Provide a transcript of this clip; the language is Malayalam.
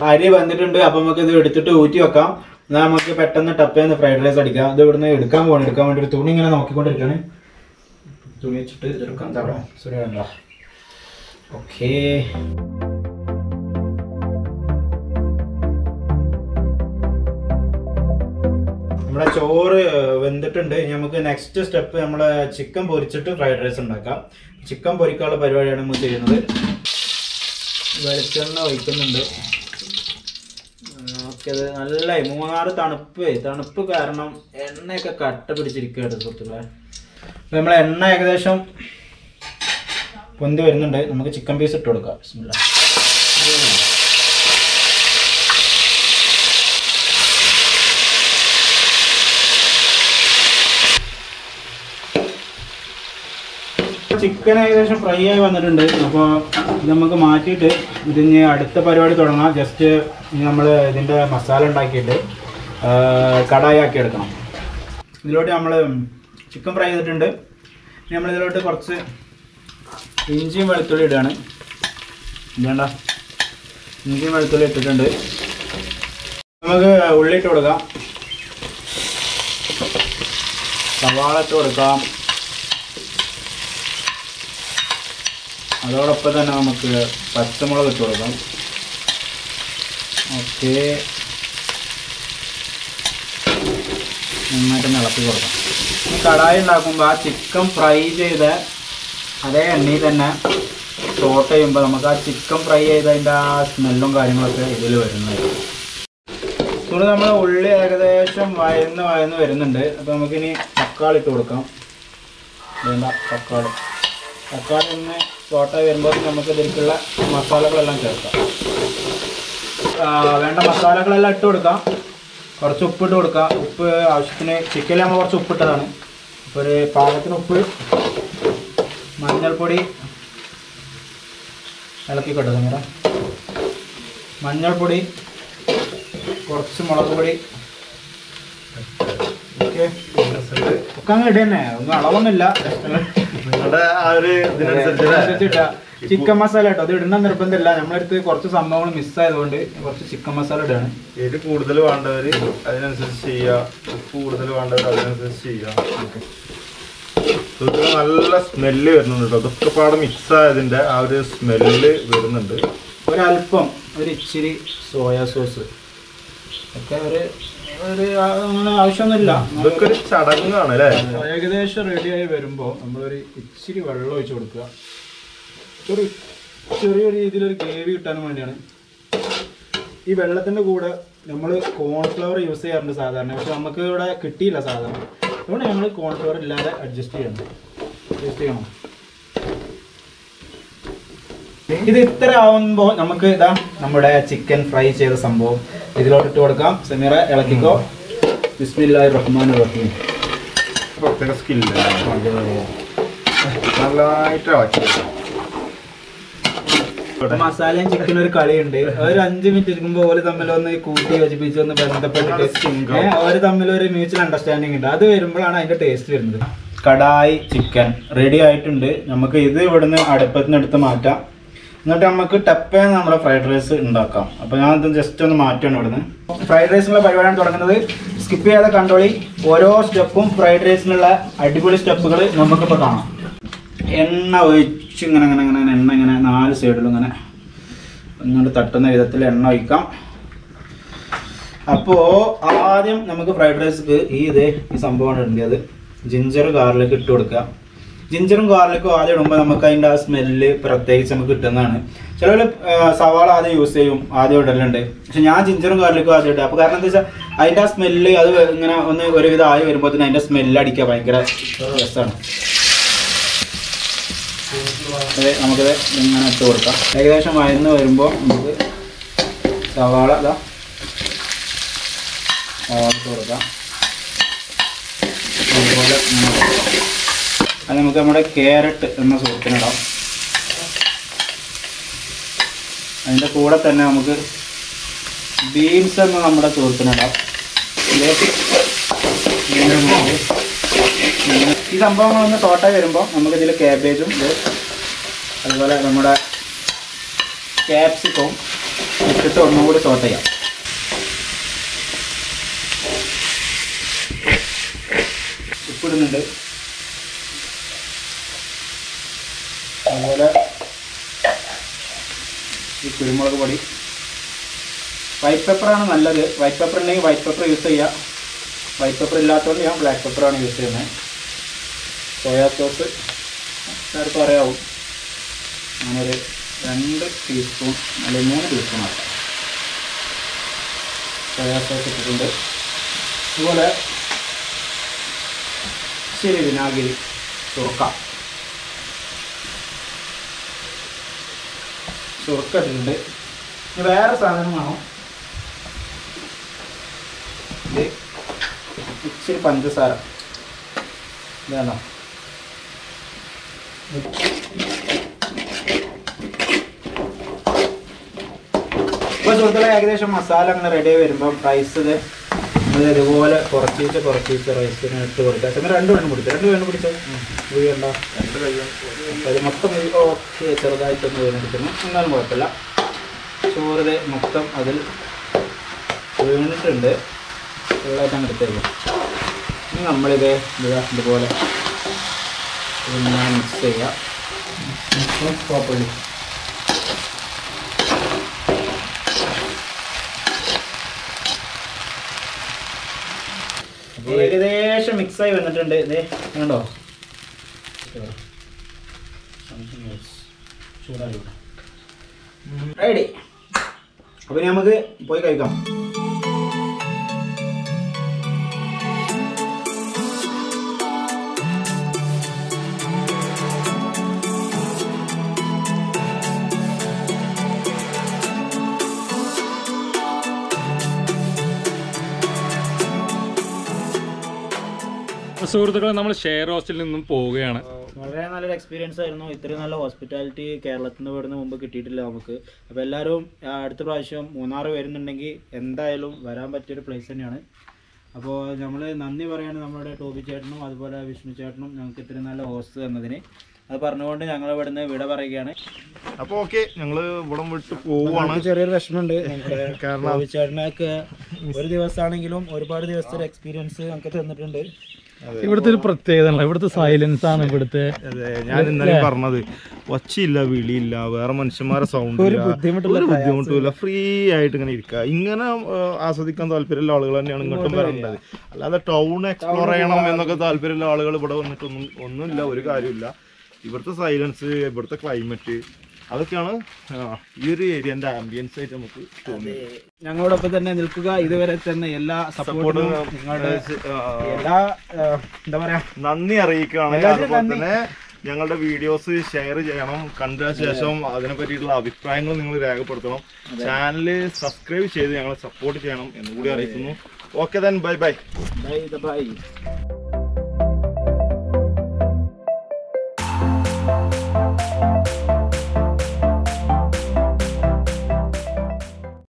അരി വന്നിട്ടുണ്ട് അപ്പൊ നമുക്ക് ഇത് എടുത്തിട്ട് ഊറ്റി വെക്കാം എന്നാൽ നമുക്ക് പെട്ടെന്ന് ടപ്പേന്ന് ഫ്രൈഡ് റൈസ് അടിക്കാം ഇത് ഇവിടുന്ന് എടുക്കാൻ പോകണം എടുക്കാൻ വേണ്ടി ഒരു തുണി ഇങ്ങനെ നോക്കിക്കൊണ്ടിരിക്കുകയാണ് തുണി വെച്ചിട്ട് എടുക്കാം ദാ അവിടെ തുണി വേണ്ട ഓക്കേ നമ്മുടെ ചോറ് വെന്തിട്ടുണ്ട് ഇനി നമുക്ക് നെക്സ്റ്റ് സ്റ്റെപ്പ് നമ്മളെ ചിക്കൻ പൊരിച്ചിട്ട് ഫ്രൈഡ് റൈസ് ഉണ്ടാക്കാം ചിക്കൻ പൊരിക്കാനുള്ള പരിപാടിയാണ് നമ്മൾ ചെയ്യുന്നത് വെളിച്ചെണ്ണ ഒഴിക്കുന്നുണ്ട് നമുക്കത് നല്ല മൂന്നാറ് തണുപ്പ് തണുപ്പ് കാരണം എണ്ണയൊക്കെ കട്ട പിടിച്ചിരിക്കുകയാണ് സുഹൃത്തുക്കളെ അപ്പോൾ നമ്മളെ എണ്ണ ഏകദേശം പൊന്തി വരുന്നുണ്ട് നമുക്ക് ചിക്കൻ പീസ് ഇട്ട് കൊടുക്കാം ബിസ്മില്ലാ. ചിക്കൻ ഏകദേശം ഫ്രൈ ആയി വന്നിട്ടുണ്ട് അപ്പോൾ ഇത് നമുക്ക് മാറ്റിയിട്ട് ഇതിന് അടുത്ത പരിപാടി തുടങ്ങാം ജസ്റ്റ് നമ്മൾ ഇതിൻ്റെ മസാല ഉണ്ടാക്കിയിട്ട് ആ, കടായി ആക്കി എടുക്കണം ഇതിലോട്ട് നമ്മൾ ചിക്കൻ ഫ്രൈ ചെയ്തിട്ടുണ്ട് ഇനി നമ്മൾ ഇതിലോട്ട് കുറച്ച് ഇഞ്ചിയും വെളുത്തുള്ളി ഇടുകയാണ് വേണ്ട ഇഞ്ചിയും വെളുത്തുള്ളി ഇട്ടിട്ടുണ്ട് നമുക്ക് ഉള്ളി ഇട്ട് കൊടുക്കാം സവാള ഇട്ട് കൊടുക്കാം അതോടൊപ്പം തന്നെ നമുക്ക് പച്ചമുളക് ഇട്ട് കൊടുക്കാം ഓക്കെ നന്നായിട്ട് ഇളക്കി കൊടുക്കാം ഈ കടായി ഉണ്ടാക്കുമ്പോൾ ആ ചിക്കൻ ഫ്രൈ ചെയ്ത അതേ എണ്ണയിൽ തന്നെ സോട്ട് ചെയ്യുമ്പോൾ നമുക്ക് ആ ചിക്കൻ ഫ്രൈ ചെയ്തതിൻ്റെ ആ സ്മെല്ലും കാര്യങ്ങളൊക്കെ ഇതിൽ വരുന്നത് ഇവിടെ നമ്മൾ ഉള്ളി ഏകദേശം വയന്ന് വയന്ന് വരുന്നുണ്ട് അപ്പോൾ നമുക്കിനി തക്കാളി ഇട്ട് കൊടുക്കാം വേണ്ട തക്കാളി തക്കാളി ഒന്ന് സോട്ടായി വരുമ്പോൾ നമുക്ക് ഇതിലേക്കുള്ള മസാലകളെല്ലാം ചേർക്കാം ആ, വേണ്ട മസാലകളെല്ലാം ഇട്ട് കൊടുക്കാം കുറച്ച് ഉപ്പ് ഇട്ട് കൊടുക്കാം ഉപ്പ് ആവശ്യത്തിന് ചിക്കനിൽ നമ്മൾ കുറച്ച് ഉപ്പിട്ടതാണ് അപ്പോൾ ഒരു പാകത്തിന് ഉപ്പ് മഞ്ഞൾപ്പൊടി ഇളക്കി കൊടുക്കാം സമീറ മഞ്ഞൾപ്പൊടി കുറച്ച് മുളക് പൊടി ഓക്കെ ഒക്കെ അങ്ങ് ഇടുക തന്നെ ഒന്നും അളവൊന്നുമില്ല നിങ്ങളുടെ ആ ഒരു ഇതിനനുസരിച്ച് ചിക്കൻ മസാല കേട്ടോ അത് ഇടുന്ന നിർബന്ധമില്ല നമ്മളടുത്ത് കുറച്ച് സംഭവങ്ങൾ മിസ്സായതുകൊണ്ട് കുറച്ച് ചിക്കൻ മസാല ഇടുകയാണ് എരി കൂടുതൽ വേണ്ടവര് അതിനനുസരിച്ച് ചെയ്യുക ഉപ്പ് കൂടുതൽ വേണ്ടവർ അതിനനുസരിച്ച് ചെയ്യുക സുഹൃത്തുക്കളെ നല്ല സ്മെല്ല് വരുന്നുണ്ട് കേട്ടോ അതൊക്കെ പാടെ മിക്സ് ആയതിന്റെ ആ ഒരു സ്മെല്ല് വരുന്നുണ്ട് ഒരല്പം ഒരു ഇച്ചിരി സോയാ സോസ് ഒക്കെ ഒരു ഒരു ആ- അങ്ങനെ ആവശ്യമൊന്നുമില്ല ഇതൊക്കെ ഒരു ചടങ്ങാണ് അല്ലേ ഏകദേശം റെഡിയായി വരുമ്പോൾ നമ്മളൊരു ഇച്ചിരി വെള്ളം ഒഴിച്ച് കൊടുക്കുക ഒരു ചെറിയൊരു രീതിയിലൊരു ഗ്രേവി കിട്ടാൻ വേണ്ടിയാണ് ഈ വെള്ളത്തിൻ്റെ കൂടെ നമ്മൾ കോൺഫ്ലവർ യൂസ് ചെയ്യാറുണ്ട് സാധാരണ പക്ഷെ നമുക്ക് ഇവിടെ കിട്ടിയില്ല സാധാരണ അതുകൊണ്ട് ഞങ്ങൾ കോൺഫ്ലവർ ഇല്ലാതെ അഡ്ജസ്റ്റ് ചെയ്യണം യൂസ് ചെയ്യണം ഇത് ഇത്ര ആവുമ്പോൾ നമുക്ക് ഇതാ നമ്മുടെ ചിക്കൻ ഫ്രൈ ചെയ്ത സംഭവം ഇതിലോട്ട് ഇട്ട് കൊടുക്കാം സമീറ ഇളക്കിക്കോ ബിസ്മില്ലാ റഹ്മാൻ റഹീം പ്രത്യേക സ്കില്ല് നല്ലതായിട്ട് ഇളക്കി മസാലയും ചിക്കനും ഒരു കളിയുണ്ട് ഒരു അഞ്ച് മിനിറ്റ് ഇരിക്കുമ്പോൾ ഓര് തമ്മിൽ ഒന്ന് കൂട്ടി യോജിപ്പിച്ച് ഒന്ന് ബന്ധപ്പെട്ടിട്ട് സിങ്കം. ഏഹ് ഓര് തമ്മിൽ ഒരു മ്യൂച്വൽ അണ്ടർസ്റ്റാൻഡിങ് ഉണ്ട് അത് വരുമ്പോഴാണ് അതിന്റെ ടേസ്റ്റ് വരുന്നത് കടായി ചിക്കൻ റെഡി ആയിട്ടുണ്ട് നമുക്ക് ഇത് ഇവിടുന്ന് അടുപ്പത്തിന് എടുത്ത് മാറ്റാം എന്നിട്ട് നമുക്ക് ടപ്പേന്ന് നമ്മുടെ ഫ്രൈഡ് റൈസ് ഉണ്ടാക്കാം അപ്പോൾ ഞാൻ ഇത് ജസ്റ്റ് ഒന്ന് മാറ്റാണ് ഇവിടുന്ന് ഫ്രൈഡ് റൈസിനുള്ള പരിപാടിയാണ് തുടങ്ങുന്നത് സ്കിപ്പ് ചെയ്യാതെ കണ്ടോളി ഓരോ സ്റ്റെപ്പും ഫ്രൈഡ് റൈസിനുള്ള അടിപൊളി സ്റ്റെപ്പുകൾ നമുക്കിപ്പോൾ കാണാം എണ്ണ ഒഴിച്ച് ഇങ്ങനെ ഇങ്ങനെ ഇങ്ങനെ ഇങ്ങനെ എണ്ണ ഇങ്ങനെ നാല് സൈഡിലും ഇങ്ങനെ ഇങ്ങോട്ട് തട്ടുന്ന വിധത്തിൽ എണ്ണ ഒഴിക്കാം അപ്പോൾ ആദ്യം നമുക്ക് ഫ്രൈഡ് റൈസ്ക്ക് ഈ ഇത് ഈ സംഭവമാണ് ഇടേണ്ടത് ജിഞ്ചർ ഗാർലിക് ഇട്ട് കൊടുക്കുക ജിഞ്ചറും ഗാർലിക്കും ആദ്യം ഇടുമ്പോൾ നമുക്ക് അതിൻ്റെ ആ സ്മെല്ല് പ്രത്യേകിച്ച് നമുക്ക് കിട്ടുന്നതാണ് ചിലവർ സവാള ആദ്യം യൂസ് ചെയ്യും ആദ്യം ഇടലുണ്ട് പക്ഷെ ഞാൻ ജിഞ്ചറും ഗാർലിക്കും ആദ്യം ഇടുക അപ്പോൾ കാരണം എന്താ വെച്ചാൽ അതിൻ്റെ ആ സ്മെല്ല് അത് ഇങ്ങനെ ഒന്ന് ഒരുവിധം ആയി വരുമ്പോൾ തന്നെ അതിൻ്റെ സ്മെല്ല് അടിക്കുക ഭയങ്കര രസമാണ് അത് നമുക്കിത് ഇങ്ങനെ ഇട്ട് കൊടുക്കാം ഏകദേശം വയന്ന് വരുമ്പോൾ നമുക്ക് സവാള ഇതാ സവാള ഇട്ട് കൊടുക്കാം അതുപോലെ ഇങ്ങനെ കൊടുക്കാം. അത് നമുക്ക് നമ്മുടെ ക്യാരറ്റ് എന്ന സുഹൃത്തിനിടാം അതിൻ്റെ കൂടെ തന്നെ നമുക്ക് ബീൻസ് എന്ന നമ്മുടെ സുഹൃത്തിനിടാം ഇത് ഇങ്ങനെ നമുക്ക് ഇങ്ങനെ ഈ സംഭവങ്ങളൊന്ന് സോട്ടായി വരുമ്പോൾ നമുക്ക് ഇതിൽ ക്യാബേജും ഇത് അതുപോലെ നമ്മുടെ ക്യാപ്സിക്കവും ഇട്ടിട്ട് ഒന്നും കൂടി സോട്ട് ചെയ്യാം ഉപ്പിടുന്നുണ്ട് അതുപോലെ ഈ കുരുമുളക് പൊടി വൈറ്റ് പെപ്പറാണ് നല്ലത് വൈറ്റ് പെപ്പർ ഉണ്ടെങ്കിൽ വൈറ്റ് പെപ്പർ യൂസ് ചെയ്യാം വൈറ്റ് പെപ്പർ ഇല്ലാത്തതുകൊണ്ട് ഞാൻ ബ്ലാക്ക് പെപ്പറാണ് യൂസ് ചെയ്യുന്നത് സോയാ സോസ് എല്ലാവർക്കും അറിയാവും അങ്ങനൊരു രണ്ട് ടീസ്പൂൺ അല്ലെങ്കിൽ മൂന്ന് ടീസ്പൂൺ ആക്കാം സോയാ സോസ് ഇട്ടിട്ടുണ്ട് അതുപോലെ ശരി വിനാഗിരി സുറുക്ക സുറുക്ക ഇട്ടിട്ടുണ്ട് ഇനി വേറെ സാധനം വേണം ഇത് ഇച്ചിരി പഞ്ചസാര ഇതാണോ ഇപ്പോൾ സുഹൃത്തുക്കളെ ഏകദേശം മസാല അങ്ങനെ റെഡി ആയി വരുമ്പോൾ റൈസ് ഇത് ഇത് ഇതുപോലെ കുറച്ചിട്ട് കുറച്ചിട്ട് റൈസിന് ഇട്ട് കൊടുക്കുക അങ്ങനെ രണ്ട് വേണം പിടിച്ചു രണ്ട് വേണം പിടിച്ചോ വീഴണ്ട രണ്ട് കയ്യും അത് മൊത്തം ഓക്കെ ചെറുതായിട്ടൊന്ന് വീണെടുക്കുന്നു എന്നാലും കുഴപ്പമില്ല ചോറ് ദേ മൊത്തം അതിൽ വീണിട്ടുണ്ട് ഫുള്ളായിട്ട് അങ്ങ് എടുത്തേക്കും ഇനി നമ്മളിത് ഇതാ ഇതുപോലെ ഇങ്ങനെ മിക്സ് ചെയ്യാം പ്രോപ്പർലി അപ്പോൾ ഏകദേശം മിക്സായി വന്നിട്ടുണ്ട് ഇതേ കണ്ടോ ചൂടായി റെഡി അപ്പൊ ഇനി നമുക്ക് പോയി കഴിക്കാം സുഹൃത്തുക്കളെ നമ്മൾ ഷെയർ ഹോസ്റ്റലിൽ നിന്നും പോവുകയാണ് വളരെ നല്ലൊരു എക്സ്പീരിയൻസ് ആയിരുന്നു ഇത്രയും നല്ല ഹോസ്പിറ്റാലിറ്റി കേരളത്തിൽ നിന്ന് വരുന്ന മുമ്പ് കിട്ടിയിട്ടില്ല നമുക്ക് അപ്പോൾ എല്ലാവരും ആ, അടുത്ത പ്രാവശ്യം മൂന്നാർ വരുന്നുണ്ടെങ്കിൽ എന്തായാലും വരാൻ പറ്റിയൊരു പ്ലേസ് തന്നെയാണ് അപ്പോൾ നമ്മൾ നന്ദി പറയാണ് നമ്മുടെ ടോബി ചേട്ടനും അതുപോലെ വിഷ്ണു ചേട്ടനും ഞങ്ങൾക്ക് ഇത്രയും നല്ല ഹോസ്റ്റ് തന്നതിന് അത് പറഞ്ഞുകൊണ്ട് ഞങ്ങൾ ഇവിടുന്ന് വിട പറയുകയാണ് അപ്പൊ ഓക്കെ ഞങ്ങള് ഇവിടെ വിട്ട് പോവാണ് നമുക്ക് ചെറിയൊരു വിഷമമുണ്ട് ഞങ്ങൾക്ക് കാരണം ടോബി ചേട്ടനൊക്കെ ഒരു ദിവസമാണെങ്കിലും ഒരുപാട് ദിവസത്തെ ഒരു എക്സ്പീരിയൻസ് നമുക്ക് തന്നിട്ടുണ്ട് ഇവിടുത്തെ ഒരു പ്രത്യേകത ഉണ്ടല്ലോ. ഇവിടുത്തെ സൈലൻസ് ആണ് ഇവിടുത്തെ അതെ ഞാൻ ഇന്നലെ പറഞ്ഞത് ഒച്ചയില്ല വിളിയില്ല വേറെ മനുഷ്യന്മാരെ സൗണ്ട് ഒരു ബുദ്ധിമുട്ടുള്ള ഒരു ബുദ്ധിമുട്ടുമില്ല ഫ്രീ ആയിട്ട് ഇങ്ങനെ ഇരിക്കുക ഇങ്ങനെ ആ, ആസ്വദിക്കാൻ താല്പര്യമുള്ള ആളുകൾ തന്നെയാണ് ഇങ്ങോട്ടും വരേണ്ടത് അല്ലാതെ ടൗൺ എക്സ്പ്ലോർ ചെയ്യണം എന്നൊക്കെ താല്പര്യമുള്ള ആളുകൾ ഇവിടെ വന്നിട്ടൊന്നും ഒന്നുമില്ല ഒരു കാര്യമില്ല ഇവിടുത്തെ സൈലൻസ് ഇവിടുത്തെ ക്ലൈമറ്റ് അതൊക്കെയാണ് ആ, ഈ ഒരു ഏരിയന്റെ ആംബിയൻസ് ആയിട്ട് നമുക്ക് തോന്നിയത് ഞങ്ങളോടൊപ്പം തന്നെ നിൽക്കുക ഇതുവരെ തന്നെ എല്ലാ സപ്പോർട്ടും നിങ്ങളുടെ എല്ലാ ആ, എന്താ പറയാ നന്ദി അറിയിക്കുകയാണ് എല്ലാവരും അതുപോലെ നന്ദി. തന്നെ ഞങ്ങളുടെ വീഡിയോസ് ഷെയർ ചെയ്യണം കണ്ട ശേഷം അതിനെ പറ്റിയിട്ടുള്ള അഭിപ്രായങ്ങൾ നിങ്ങൾ രേഖപ്പെടുത്തണം ചാനൽ സബ്സ്ക്രൈബ് ചെയ്ത് ഞങ്ങളെ സപ്പോർട്ട് ചെയ്യണം എന്നുകൂടി അറിയിക്കുന്നു okay then bye bye bye by